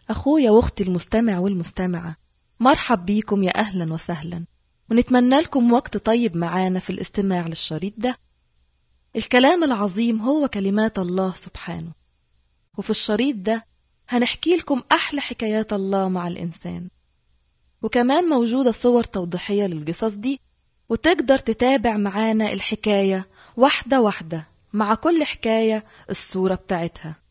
أخويا وأختي المستمع والمستمعة مرحب بيكم يا أهلا وسهلا ونتمنى لكم وقت طيب معانا في الاستماع للشريط ده الكلام العظيم هو كلمات الله سبحانه وفي الشريط ده هنحكي لكم أحلى حكايات الله مع الإنسان وكمان موجودة صور توضيحية للقصص دي وتقدر تتابع معانا الحكاية واحدة واحدة مع كل حكاية الصورة بتاعتها